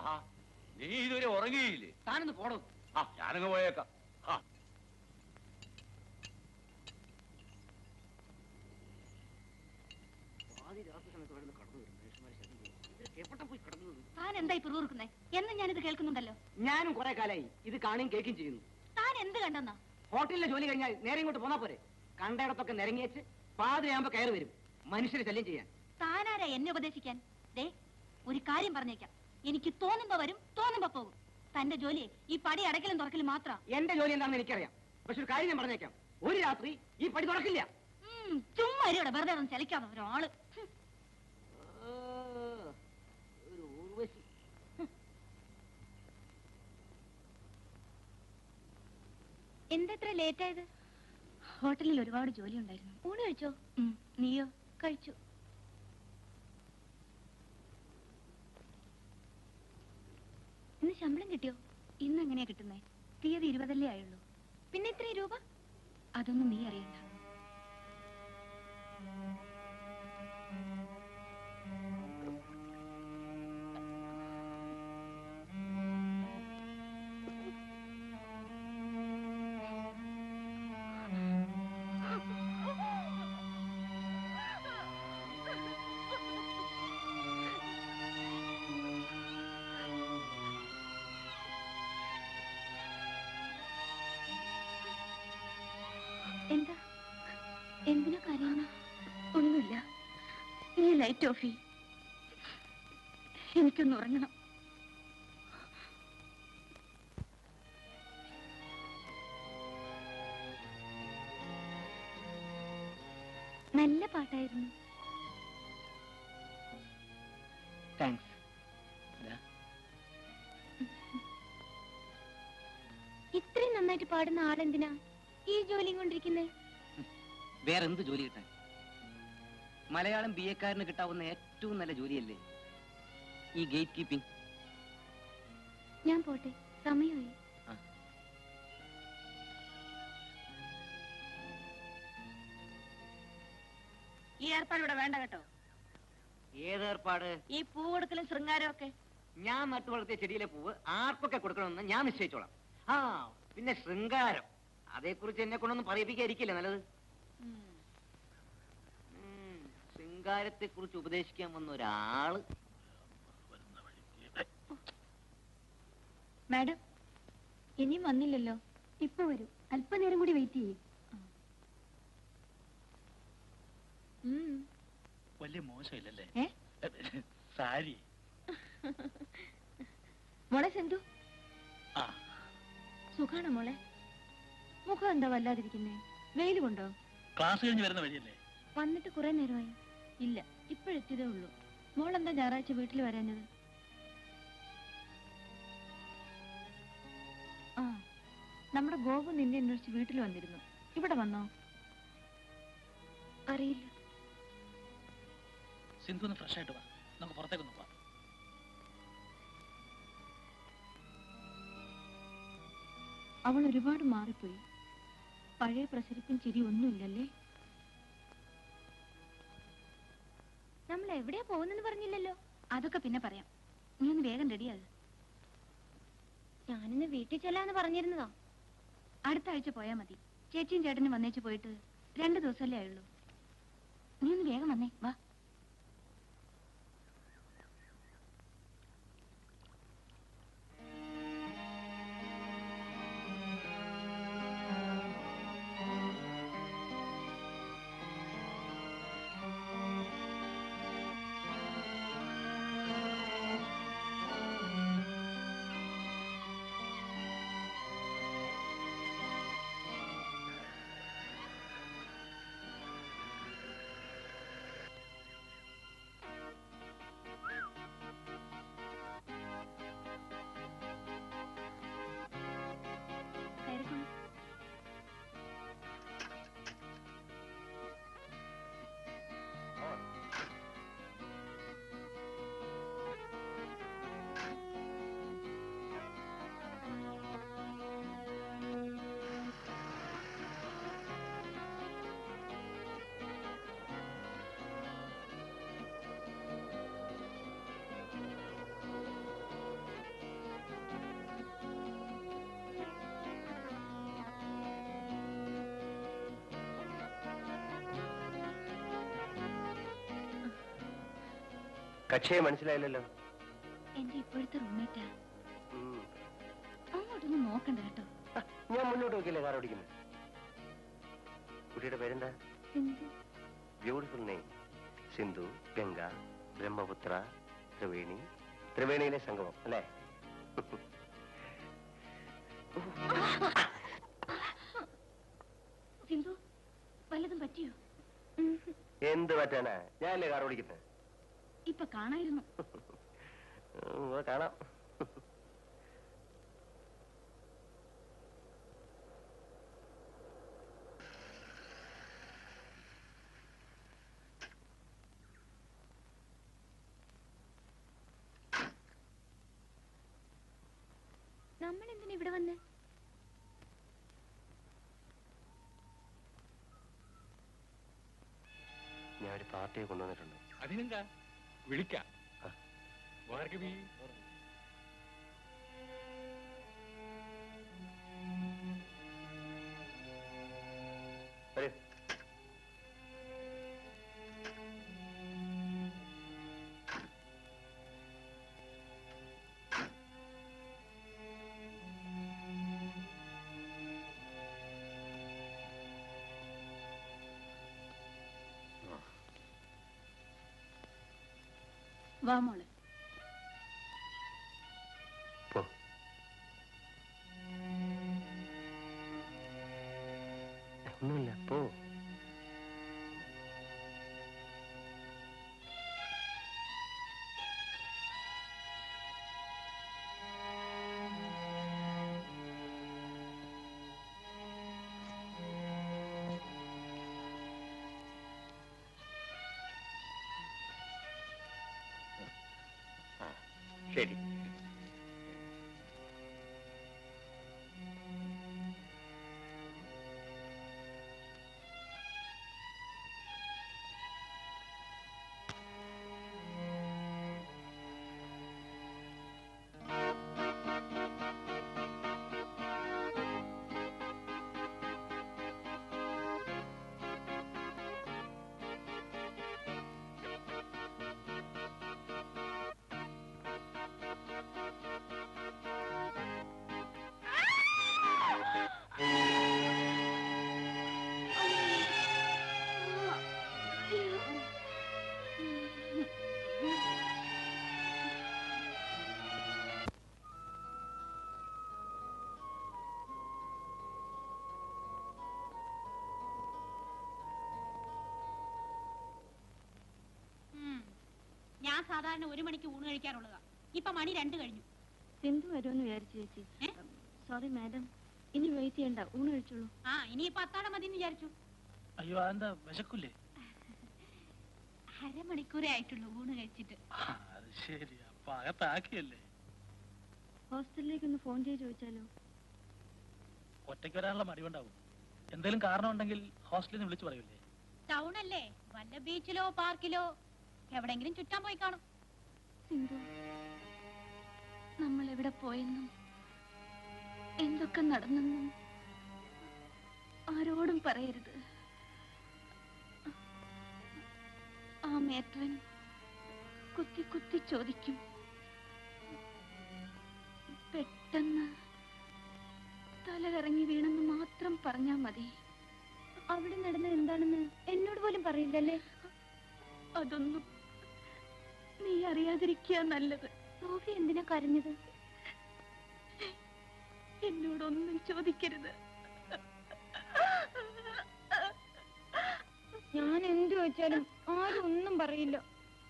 ആഹാ നീ ഇതുവരെ ഉറങ്ങിയില്ലേ താനൊന്ന് പോടോ ആ ഞാനങ്ങ് പോയേക്കാം ആ പാതി രാത്രി സമയത്ത് ഇവിടെ കടന്നു വരും മനുഷ്യന്മാരെ ശല്യം ചെയ്യും. ഇവരൊക്കെ എവിടെ പോയി കിടന്നത് താൻ എന്തായി പിറുപിറുക്കുന്നേ എന്നും ഞാനിത് കേൾക്കുന്നുണ്ടല്ലോ ഞാനും കുറെ കാലായി ഇത് കാണുകയും കേൾക്കുകയും ചെയ്യുന്നു താൻ എന്ത് കണ്ടെന്നാ ഹോട്ടലിലെ ജോലി കഴിഞ്ഞാൽ നേരെ ഇങ്ങോട്ട് പോന്നാ പോരെ കണ്ടയിടത്തൊക്കെ നിരങ്ങിയച്ച് പാതിരയാകുമ്പോ കയറി വരും മനുഷ്യരെ ശല്യം ചെയ്യാൻ താനാരാ എന്നെ ഉപദേശിക്കാൻ ദേ ഒരു കാര്യം പറഞ്ഞേക്കാം എനിക്ക് തോന്നുമ്പോ വരും തോന്നുമ്പോ പോകും തന്റെ ജോലി ഈ പടി അടയ്ക്കലും തുറക്കലും മാത്രം എന്റെ ജോലി എന്താണെന്ന് എനിക്കറിയാം പക്ഷെ ഒരു കാര്യം ഞാൻ പറഞ്ഞേക്കാം ഒരു രാത്രി ഈ പടി തുറക്കില്ല ചുമ്മാ ഇവിടെ വെറുതെ ഒന്ന് ചലിക്കാതെ ഒരാള് ഹും. ഒരു ഊർവശി എന്തത്ര ലേറ്റ് ആയത് ഹോട്ടലിൽ ഒരുപാട് ജോലി ഉണ്ടായിരുന്നു ഊണ് കഴിച്ചോ നീയോ കഴിച്ചു ഇന്ന് ശമ്പളം കിട്ടിയോ ഇന്ന് എങ്ങനെയാ കിട്ടുന്നേ തീയതി ഇരുപതല്ലേ ആയുള്ളൂ പിന്നെ എത്ര രൂപ അതൊന്നും നീ അറിയണ്ട എന്താ എന്തിനാ കരയുന്ന ഒന്നുമില്ല നീ ലൈറ്റ് ഓഫ് ചെയ്യ് എനിക്കൊന്ന് ഉറങ്ങണം നല്ല പാട്ടായിരുന്നു താങ്ക്സ് ഇത്രയും നന്നായിട്ട് പാടുന്ന ആളെന്തിനാ ഈ ജോലിയും കൊണ്ടിരിക്കുന്നേ വേറെ എന്ത് ജോലി കിട്ടാൻ മലയാളം ബി എക്കാരന് കിട്ടാവുന്ന ഏറ്റവും നല്ല ജോലിയല്ലേ ഈ ഗേറ്റ് കീപ്പിംഗ് ഞാൻ പോട്ടെ സമയമായി ഈ ഏർപ്പാട് ഇവിടെ വേണ്ട കേട്ടോ ഏതേർപ്പാട് ഈ പൂ കൊടുക്കലും ശൃംഗാരവും ഒക്കെ ഞാൻ നട്ടു വളർത്തിയ ചെടിയിലെ പൂവ് ആർക്കൊക്കെ കൊടുക്കണമെന്ന് ഞാൻ നിശ്ചയിച്ചോളാം ആ പിന്നെ ശൃംഗാരം അതേക്കുറിച്ച് എന്നെ കൊണ്ടൊന്നും പറയിപ്പിക്കാതിരിക്കില്ല നല്ലത് ഉം, ശൃംഗാരത്തെ കുറിച്ച് ഉപദേശിക്കാൻ വന്ന ഒരാള് മാഡം ഇനിയും വന്നില്ലല്ലോ ഇപ്പൊ വരും അല്പനേരം കൂടി വെയിറ്റ് ചെയ്യും വലിയ മോശമില്ലല്ലേ ഏ? സാരി മോളെ സെന്തു ആ സുഖാണോ മോളെ മുഖം എന്താ വല്ലാതിരിക്കുന്നേ വെയിൽ കൊണ്ടോ ക്ലാസ് കഴിഞ്ഞ് വരുന്ന വഴിയല്ലേ വന്നിട്ട് കുറെ നേരമായി ഇല്ല ഇപ്പോഴെത്തിയതേ ഉള്ളൂ മോൾ എന്താ ഞായറാഴ്ച വീട്ടിൽ വരാഞ്ഞത് ആ നമ്മുടെ ഗോപു നിന്നെ അന്വേഷിച്ച് വീട്ടിൽ വന്നിരുന്നു ഇവിടെ വന്നോ അറിയില്ല സിന്ധു ഒന്ന് ഫ്രഷ് ആയിട്ട് വാ നമുക്ക് പുറത്തേക്കൊന്ന് പോവാം അവൾ ഒരുപാട് മാറിപ്പോയി പഴയ പ്രസരിപ്പും ചിരി ഒന്നുമില്ലല്ലേ നമ്മൾ എവിടെയാ പോകുന്നെന്ന് പറഞ്ഞില്ലല്ലോ അതൊക്കെ പിന്നെ പറയാം നീ ഒന്ന് വേഗം റെഡിയാക ഞാനിന്ന് വീട്ടിൽ ചെല്ലാന്ന് പറഞ്ഞിരുന്നതാ അടുത്ത ആഴ്ച പോയാ മതി ചേച്ചിയും ചേട്ടനും വന്നേച്ച് പോയിട്ട് രണ്ടു ദിവസമല്ലേ ആയുള്ളൂ നീ ഒന്ന് വേഗം വന്നേ വാ കക്ഷിയെ മനസ്സിലായില്ലല്ലോ എന്റെ ഇപ്പോഴത്തെ റൂംമേറ്റാ ഉം. അങ്ങോട്ടൊന്നും നോക്കണ്ട കേട്ടോ ആ, ഞാൻ മുന്നോട്ട് നോക്കിയല്ലേ കാർ ഓടിക്കുന്നത് കുട്ടിയുടെ പേരെന്താ സിന്ധു ബ്യൂട്ടിഫുൾ നെയിം സിന്ധു ഗംഗ ബ്രഹ്മപുത്ര ത്രിവേണി ത്രിവേണിയിലെ സംഗമം അല്ലേ സിന്ധു വല്ലതും പറ്റിയോ എന്ത് പറ്റാനാ ഞാനല്ലേ കാർ ഓടിക്കുന്നത് ഇപ്പൊ കാണായിരുന്നു ഉം, അത് കാണാം നമ്മൾ എന്തിനാ ഇവിടെ വന്ന് ഞാൻ ഒരു പാർട്ടിയെ കൊണ്ടുവന്നിട്ടുണ്ട് അതിനെന്താ വിളിക്കാം ആ. ഭാർഗവി വരൂ വാ മോളെ പോ ഒന്നുമില്ല പോ ശരി ഉം. ഞാൻ സാധാരണ ഒരു മണിക്ക് ഊണ് കഴിക്കാറുള്ളതാ ഇപ്പൊ മണി രണ്ട് കഴിഞ്ഞു സിന്ധു വരുമെന്ന് വിചാരിച്ചു ചേച്ചി ഏ? സോറി മാഡം ഇനി വെയിറ്റ് ചെയ്യണ്ട ഊണ് കഴിച്ചോളൂ ആ ഇനിയിപ്പൊ അത്താഴം മതി എന്ന് വിചാരിച്ചു അയ്യോ അതെന്താ വിശക്കില്ലേ അരമണിക്കൂറേ ആയിട്ടുള്ളൂ ഊണ് കഴിച്ചിട്ട് ആ, അത് ശരി അപ്പൊ അകത്താക്കിയല്ലേ ഹോസ്റ്റലിലേക്ക് ഒന്ന് ഫോൺ ചെയ്ത് ചോദിച്ചാലോ ഒറ്റയ്ക്ക് വരാനുള്ള മടിവുണ്ടാവും എന്തെങ്കിലും കാരണം ഉണ്ടെങ്കിൽ ഹോസ്റ്റലിൽ നിന്ന് വിളിച്ചു പറയൂലേ ടൗൺ അല്ലേ വല്ല ബീച്ചിലോ പാർക്കിലോ എവിടെങ്കിലും ചുറ്റാൻ പോയി കാണും സിന്ധു നമ്മൾ എവിടെ പോയെന്നും എന്തൊക്കെ നടന്നെന്നും ആരോടും പറയരുത് ആ മേത്രൻ കുത്തി കുത്തി ചോദിക്കും പെട്ടെന്ന് തല കറങ്ങി വീണെന്ന് മാത്രം പറഞ്ഞാ മതി അവിടെ നടന്നത് എന്താണെന്ന് എന്നോട് പോലും പറയില്ലല്ലേ അതൊന്നും നീ അറിയാതിരിക്കുക നല്ലത് സോഫി എന്തിനാ കരഞ്ഞത് എന്നോടൊന്നും ചോദിക്കരുത് ഞാൻ എന്ത് വെച്ചാലും ആരും ഒന്നും പറയില്ല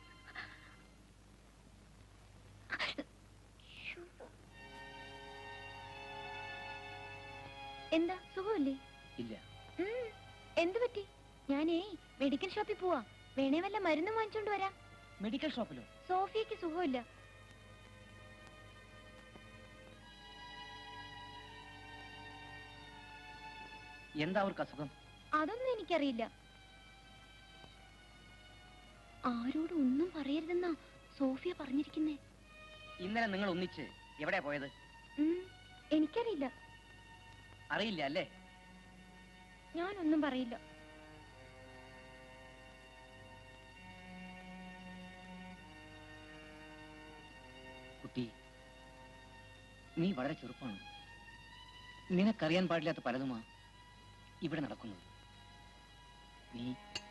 എന്താ സുഖമല്ലേ ഇല്ല ഉം, എന്ത് പറ്റി ഞാനേ മെഡിക്കൽ ഷോപ്പിൽ പോവാ വേണേ വല്ല മരുന്നും വാങ്ങിച്ചോണ്ട് വരാം മെഡിക്കൽ ഷോപ്പിലോ സോഫിയക്ക് സുഖമില്ല എന്താ അവർക്ക് അസുഖം അതൊന്നും എനിക്കറിയില്ല ആരോടും ഒന്നും പറയരുതെന്നാ സോഫിയ പറഞ്ഞിരിക്കുന്നേ ഇന്നലെ നിങ്ങൾ ഒന്നിച്ച് എവിടെയാ പോയത് ഉം, എനിക്കറിയില്ല അറിയില്ല അല്ലേ ഞാനൊന്നും പറയില്ല കുട്ടി നീ വളരെ ചെറുപ്പമാണ് നിനക്കറിയാൻ പാടില്ലാത്ത പലതുമാ ഇവിടെ നടക്കുന്നത് നീ